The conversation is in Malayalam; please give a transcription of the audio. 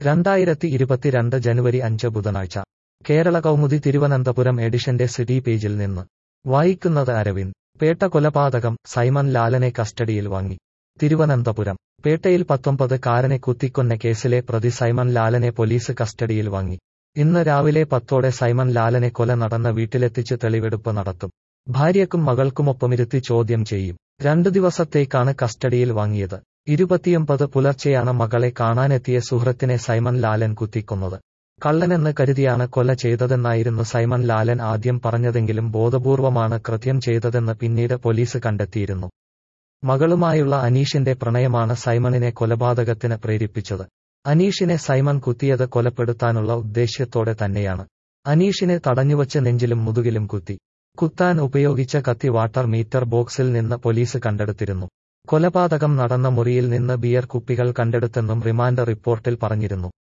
രണ്ടായിരത്തി ഇരുപത്തിരണ്ട് ജനുവരി അഞ്ച് ബുധനാഴ്ച കേരള കൗമുദി തിരുവനന്തപുരം എഡിഷന്റെ സിറ്റി പേജിൽ നിന്ന് വായിക്കുന്നത് അരവിന്ദ് പേട്ട കൊലപാതകം സൈമൺ ലാലനെ കസ്റ്റഡിയിൽ വാങ്ങി തിരുവനന്തപുരം പേട്ടയിൽ പത്തൊമ്പത് കാരനെ കുത്തിക്കൊന്ന കേസിലെ പ്രതി സൈമൺ ലാലനെ പോലീസ് കസ്റ്റഡിയിൽ വാങ്ങി ഇന്ന് രാവിലെ പത്തോടെ സൈമൺ ലാലനെ കൊല നടന്ന വീട്ടിലെത്തിച്ച് തെളിവെടുപ്പ് നടത്തും ഭാര്യയ്ക്കും മകൾക്കുമൊപ്പമിരുത്തി ചോദ്യം ചെയ്യും രണ്ടു ദിവസത്തേക്കാണ് കസ്റ്റഡിയിൽ വാങ്ങിയത് ഇരുപത്തിയൊമ്പത് പുലർച്ചെയാണ് മകളെ കാണാനെത്തിയ സുഹൃത്തിനെ സൈമൺ ലാലൻ കുത്തിക്കൊന്നത് കള്ളനെന്ന് കരുതിയാണ് കൊല ചെയ്തതെന്നായിരുന്നു സൈമൺ ലാലൻ ആദ്യം പറഞ്ഞതെങ്കിലും ബോധപൂർവമാണ് കൃത്യം ചെയ്തതെന്ന് പിന്നീട് പോലീസ് കണ്ടെത്തിയിരുന്നു മകളുമായുള്ള അനീഷിന്റെ പ്രണയമാണ് സൈമണിനെ കൊലപാതകത്തിന് പ്രേരിപ്പിച്ചത് അനീഷിനെ സൈമൺ കുത്തിയത് കൊലപ്പെടുത്താനുള്ള ഉദ്ദേശ്യത്തോടെ തന്നെയാണ് അനീഷിനെ തടഞ്ഞുവച്ച് നെഞ്ചിലും മുതുകിലും കുത്തി കുത്താൻ ഉപയോഗിച്ച കത്തി വാട്ടർ മീറ്റർ ബോക്സിൽ നിന്ന് പോലീസ് കണ്ടെടുത്തിരുന്നു കൊലപാതകം നടന്ന മുറിയിൽ നിന്ന് ബിയർ കുപ്പികൾ കണ്ടെടുത്തെന്നും റിമാൻഡ് റിപ്പോർട്ടിൽ പറഞ്ഞിരുന്നു